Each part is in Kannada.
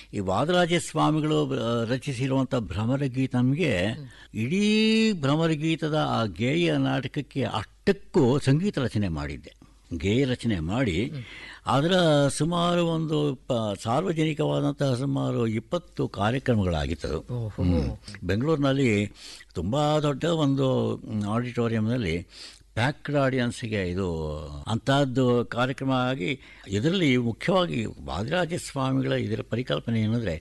ಈ ವಾದರಾಜ ಸ್ವಾಮಿಗಳು ಆ, ರಚಿಸಿರುವಂಥ ಭ್ರಮರಗೀತ ನಮಗೆ ಇಡೀ ಭ್ರಮರಗೀತದ ಆ ಗೇಯ ನಾಟಕಕ್ಕೆ ಅಷ್ಟಕ್ಕೂ ಸಂಗೀತ ರಚನೆ ಮಾಡಿದ್ದೆ ಗೇಯ ರಚನೆ ಮಾಡಿ ಅದರ ಸುಮಾರು ಒಂದು ಪ ಸಾರ್ವಜನಿಕವಾದಂತಹ ಸುಮಾರು ಇಪ್ಪತ್ತು ಕಾರ್ಯಕ್ರಮಗಳಾಗಿತ್ತು ಹ್ಮ್. ಬೆಂಗಳೂರಿನಲ್ಲಿ ತುಂಬ ದೊಡ್ಡ ಒಂದು ಆಡಿಟೋರಿಯಂನಲ್ಲಿ ಪ್ಯಾಕ್ಡ್ ಆಡಿಯನ್ಸ್ಗೆ ಇದು ಅಂಥದ್ದು ಕಾರ್ಯಕ್ರಮ ಆಗಿ ಇದರಲ್ಲಿ ಮುಖ್ಯವಾಗಿ ವಾದಿರಾಜ ಸ್ವಾಮಿಗಳ ಇದರ ಪರಿಕಲ್ಪನೆ ಏನಂದರೆ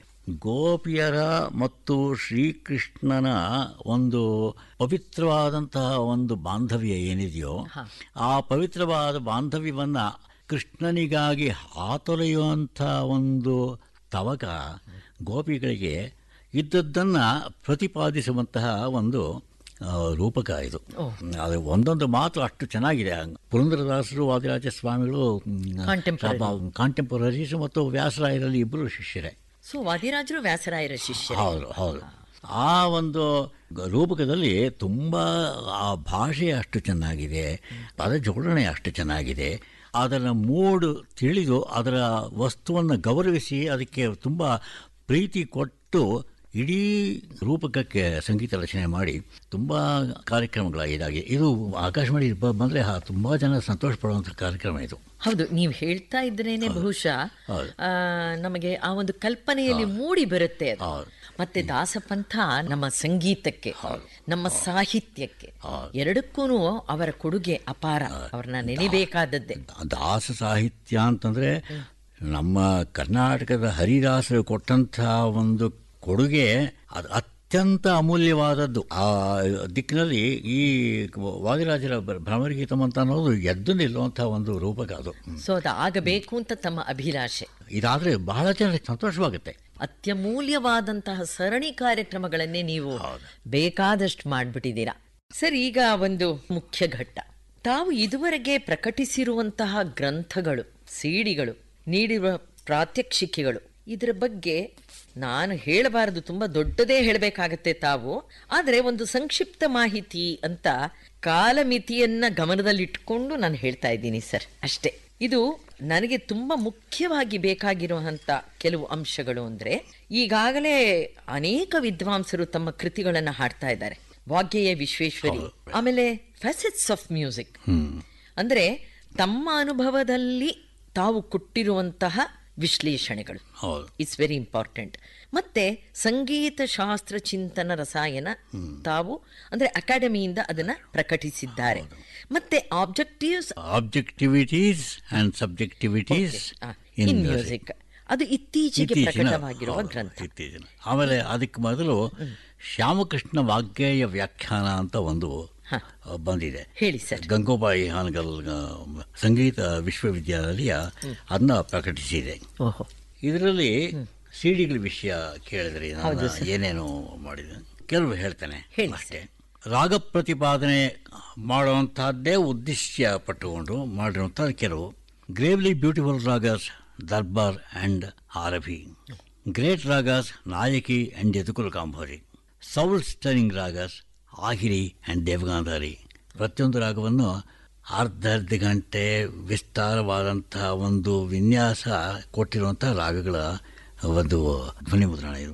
ಗೋಪಿಯರ ಮತ್ತು ಶ್ರೀಕೃಷ್ಣನ ಒಂದು ಪವಿತ್ರವಾದಂತಹ ಒಂದು ಬಾಂಧವ್ಯ ಏನಿದೆಯೋ ಆ ಪವಿತ್ರವಾದ ಬಾಂಧವ್ಯವನ್ನು ಕೃಷ್ಣನಿಗಾಗಿ ಹಾತೊರೆಯುವಂಥ ಒಂದು ತವಕ ಗೋಪಿಗಳಿಗೆ ಇದ್ದದ್ದನ್ನು ಪ್ರತಿಪಾದಿಸುವಂತಹ ಒಂದು ಆ, ರೂಪಕ ಇದು ಅದು ಒಂದೊಂದು ಮಾತು ಅಷ್ಟು ಚೆನ್ನಾಗಿದೆ ಪುರಂದರದಾಸರು ವಾದಿರಾಜ ಸ್ವಾಮಿಗಳು Contemporary. ಕಾಂಟೆಂಪರರೀಸ್ ಮತ್ತು ವ್ಯಾಸರಾಯರಲ್ಲಿ ಇಬ್ಬರು ಶಿಷ್ಯರೇ ಸೊ ವಾದಿರಾಜರು ವ್ಯಾಸರಾಯರ ಶಿಷ್ಯ ಹೌದು ಹೌದು ಆ ಒಂದು ಗ- ರೂಪಕದಲ್ಲಿ ತುಂಬ ಆ ಭಾಷೆ ಅಷ್ಟು ಚೆನ್ನಾಗಿದೆ ಪದ ಜೋಡಣೆ ಅಷ್ಟು ಚೆನ್ನಾಗಿದೆ ಅದರ ಮೂಡು ತಿಳಿದು ಅದರ ವಸ್ತುವನ್ನು ಗೌರವಿಸಿ ಅದಕ್ಕೆ ತುಂಬ ಪ್ರೀತಿ ಕೊಟ್ಟು ಇಡೀ ರೂಪಕಕ್ಕೆ ಸಂಗೀತ ರಚನೆ ಮಾಡಿ ತುಂಬ ಕಾರ್ಯಕ್ರಮಗಳಾಗಿದ್ದಾಗೆ ಇದು ಆಕಾಶವಾಣಿ ಬ- ಬಂದರೆ ತುಂಬ ಜನ ಸಂತೋಷ ಪಡುವಂಥ ಕಾರ್ಯಕ್ರಮ ಇದು ಹೌದು ನೀವು ಹೇಳ್ತಾ ಇದ್ರೇನೆ ಬಹುಶಃ ಹೌದು. ಆ, ನಮಗೆ ಆ ಒಂದು ಕಲ್ಪನೆಯಲ್ಲಿ ಮೂಡಿ ಬರುತ್ತೆ ಅದು ಹೌದು. ಮತ್ತೆ ದಾಸಪಂಥ ನಮ್ಮ ಸಂಗೀತಕ್ಕೆ ನಮ್ಮ ಸಾಹಿತ್ಯಕ್ಕೆ ಹೌದು. ಎರಡಕ್ಕೂ ಅವರ ಕೊಡುಗೆ ಅಪಾರ ಅವ್ರನ್ನ ನೆನಿಬೇಕಾದದ್ದೇ ದಾಸ ಸಾಹಿತ್ಯ ಅಂತಂದರೆ ನಮ್ಮ ಕರ್ನಾಟಕದ ಹರಿದಾಸರು ಕೊಟ್ಟಂಥ ಒಂದು ಕೊಡುಗೆ ಅದು ಅತ್ಯಂತ ಅಮೂಲ್ಯವಾದದ್ದು ಆ ದಿಕ್ಕಿನಲ್ಲಿ ಈ ವಾದಿರಾಜರ ಭ್ರ- ಭ್ರಮರಗೀತಂ ಅಂತ ಅನ್ನೋದು ಎದ್ದು ನಿಲ್ಲುವಂಥ ಒಂದು ರೂಪಕ ಅದು ಸೊ ಅದು ಆಗಬೇಕು ಅಂತ ತಮ್ಮ ಅಭಿಲಾಷೆ ಇದಾದರೆ ಬಹಳ ಜನರಿಗೆ ಸಂತೋಷವಾಗುತ್ತೆ ಅತ್ಯಮೂಲ್ಯವಾದಂತಹ ಸರಣಿ ಕಾರ್ಯಕ್ರಮಗಳನ್ನೇ ನೀವು ಬೇಕಾದಷ್ಟು ಮಾಡಿಬಿಟ್ಟಿದ್ದೀರಾ ಸರ್ ಈಗ ಒಂದು ಮುಖ್ಯ ಘಟ್ಟ ತಾವು ಇದುವರೆಗೆ ಪ್ರಕಟಿಸಿರುವಂತಹ ಗ್ರಂಥಗಳು ಸಿಡಿಗಳು ನೀಡಿರುವ ಪ್ರಾತ್ಯಕ್ಷಿಕೆಗಳು ಇದರ ಬಗ್ಗೆ ನಾನು ಹೇಳಬಾರದು ತುಂಬ ದೊಡ್ಡದೇ ಹೇಳಬೇಕಾಗತ್ತೆ ತಾವು ಆದರೆ ಒಂದು ಸಂಕ್ಷಿಪ್ತ ಮಾಹಿತಿ ಅಂತ ಕಾಲಮಿತಿಯನ್ನ ಗಮನದಲ್ಲಿಟ್ಕೊಂಡು ನಾನು ಹೇಳ್ತಾ ಇದ್ದೀನಿ ಸರ್ ಅಷ್ಟೇ ಇದು ನನಗೆ ತುಂಬ ಮುಖ್ಯವಾಗಿ ಬೇಕಾಗಿರುವಂಥ ಕೆಲವು ಅಂಶಗಳು ಅಂದರೆ ಈಗಾಗಲೇ ಅನೇಕ ವಿದ್ವಾಂಸರು ತಮ್ಮ ಕೃತಿಗಳನ್ನು ಹಾಡ್ತಾ ಇದ್ದಾರೆ ವಾಗ್ಗೇಯ ವಿಶ್ವೇಶ್ವರಿ ಆಮೇಲೆ ಫೆಸೆಟ್ಸ್ ಆಫ್ ಮ್ಯೂಸಿಕ್ ಅಂದರೆ ತಮ್ಮ ಅನುಭವದಲ್ಲಿ ತಾವು ಕೊಟ್ಟಿರುವಂತಹ ವಿಶ್ಲೇಷಣೆಗಳು ಹೌದು ಇಟ್ಸ್ ವೆರಿ ಇಂಪಾರ್ಟೆಂಟ್ ಮತ್ತೆ ಸಂಗೀತ ಶಾಸ್ತ್ರ ಚಿಂತನ ರಸಾಯನ ತಾವು ಅಂದ್ರೆ ಅಕಾಡೆಮಿಯಿಂದ ಅದನ್ನ ಪ್ರಕಟಿಸಿದ್ದಾರೆ ಮತ್ತೆ objectives objectivities and subjectivities in music ಅದು ಇತ್ತೀಚೆಗೆ ಪ್ರಕಟವಾಗಿರುವ ಗ್ರಂಥ ಇತ್ತೀಚಿನ ಆಮೇಲೆ ಅದಕ್ಕೆ ಮೊದಲು ಶ್ಯಾಮಕೃಷ್ಣ ವಾಗ್ಗೇಯ ವ್ಯಾಖ್ಯಾನ ಅಂತ ಒಂದು ಹ. ಆ, ಬಂದಿದೆ ಹೇಳಿ ಸರ್ ಗಂಗೋಬಾಯಿ ಹಾನಗಲ್ ಆ, ಸಂಗೀತ ವಿಶ್ವವಿದ್ಯಾಲಯ ಅದನ್ನ ಪ್ರಕಟಿಸಿದೆ ಓಹೋ ಇದರಲ್ಲಿ ಸಿಡಿಗಳ ವಿಷಯ ಕೇಳಿದ್ರಿ ನಾನು ಏನೇನು ಮಾಡಿದೆ ಕೆಲವು ಹೇಳ್ತೇನೆ ಹೇಳಿ ಅಷ್ಟೇ ರಾಗ ಪ್ರತಿಪಾದನೆ ಮಾಡುವಂತಹದ್ದೇ ಉದ್ದೇಶ ಪಟ್ಟುಕೊಂಡು ಮಾಡಿರುವಂಥ ಕೆಲವು gravely beautiful ragas Darbar and Arabhi great ragas Nayaki and Yadukula Kamboji soul stirring ragas Ahiri and Devagandhari ಪ್ರತಿಯೊಂದು ರಾಗವನ್ನು ಅರ್ಧ ಅರ್ಧ ಗಂಟೆ ವಿಸ್ತಾರವಾದಂತಹ ಒಂದು ವಿನ್ಯಾಸ ಕೊಟ್ಟಿರುವಂಥ ರಾಗಗಳ ಒಂದು ಧ್ವನಿ ಮುದ್ರಣ ಇದು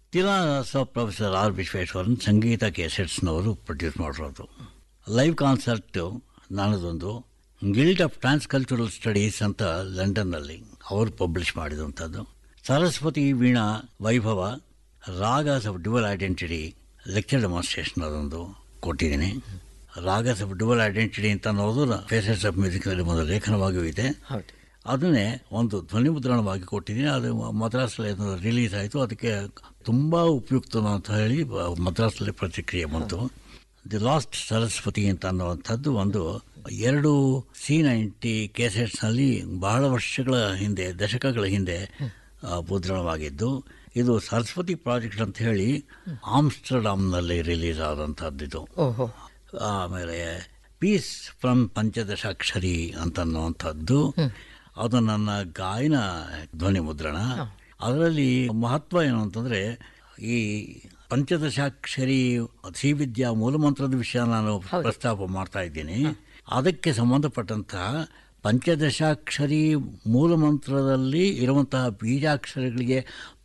ತಿಲಾಸ ಪ್ರೊಫೆಸರ್ ಆರ್ ವಿಶ್ವೇಶ್ವರನ್ ಸಂಗೀತ ಕೇಸೆಟ್ಸ್ನವರು ಪ್ರೊಡ್ಯೂಸ್ ಮಾಡಿರೋದು ಲೈವ್ ಕಾನ್ಸರ್ಟ್ ನಾನದೊಂದು Guild of Trans Cultural Studies ಅಂತ ಲಂಡನ್ನಲ್ಲಿ ಅವರು ಪಬ್ಲಿಷ್ ಮಾಡಿದಂಥದ್ದು Saraswati Veena Vaibhava ragas of dual identity lecture demonstration ಅದೊಂದು ಕೊಟ್ಟಿದ್ದೀನಿ ರಾಗಾಸ್ ಆಫ್ ಡ್ಯುವಲ್ ಐಡೆಂಟಿಟಿ ಅಂತ ಅನ್ನೋದು ಫೇಸಸ್ ಆಫ್ ಮ್ಯೂಸಿಕ್ನಲ್ಲಿ ಒಂದು ಲೇಖನವಾಗಿಯೂ ಇದೆ ಹೌದು ಅದನ್ನೇ ಒಂದು ಧ್ವನಿ ಮುದ್ರಣವಾಗಿ ಕೊಟ್ಟಿದ್ದೀನಿ ಅದು ಮದ್ರಾಸಲ್ಲಿ ಅದು ರಿಲೀಸ್ ಆಯಿತು ಅದಕ್ಕೆ ತುಂಬ ಉಪಯುಕ್ತ ಅಂತ ಹೇಳಿ ಬ- ಮದ್ರಾಸಲ್ಲಿ ಪ್ರತಿಕ್ರಿಯೆ ಬಂತು ದಿ ಲಾಸ್ಟ್ ಸರಸ್ವತಿ ಅಂತ ಅನ್ನುವಂಥದ್ದು ಒಂದು ಎರಡು ಸಿ ನೈಂಟಿ ಕೇಸೆಟ್ಸ್ನಲ್ಲಿ ಬಹಳ ವರ್ಷಗಳ ಹಿಂದೆ ದಶಕಗಳ ಹಿಂದೆ ಆ, ಮುದ್ರಣವಾಗಿದ್ದು ಇದು ಸರಸ್ವತಿ ಪ್ರಾಜೆಕ್ಟ್ ಅಂತ ಹೇಳಿ ಆಮ್ಸ್ಟರ್ಡಾಮ್ನಲ್ಲಿ ರಿಲೀಸ್ ಆದಂಥದ್ದಿದು ಓಹೋ ಆಮೇಲೆ ಪೀಸ್ ಫ್ರಮ್ ಪಂಚದಶಾಕ್ಷರಿ ಅಂತನ್ನುವಂಥದ್ದು ಅದು ನನ್ನ ಗಾಯನ ಧ್ವನಿ ಮುದ್ರಣ ಅದರಲ್ಲಿ ಮಹತ್ವ ಏನು ಅಂತಂದರೆ ಈ ಪಂಚದಶಾಕ್ಷರಿ ಸಿ ವಿದ್ಯಾ ಮೂಲಮಂತ್ರದ ವಿಷಯ ನಾನು ಪ್ರಸ್ತಾಪ ಮಾಡ್ತಾ ಇದ್ದೀನಿ ಅದಕ್ಕೆ ಸಂಬಂಧಪಟ್ಟಂತಹ ಪಂಚದಶಾಕ್ಷರಿ ಮೂಲಮಂತ್ರದಲ್ಲಿ ಇರುವಂತಹ ಬೀಜಾಕ್ಷರಗಳಿಗೆ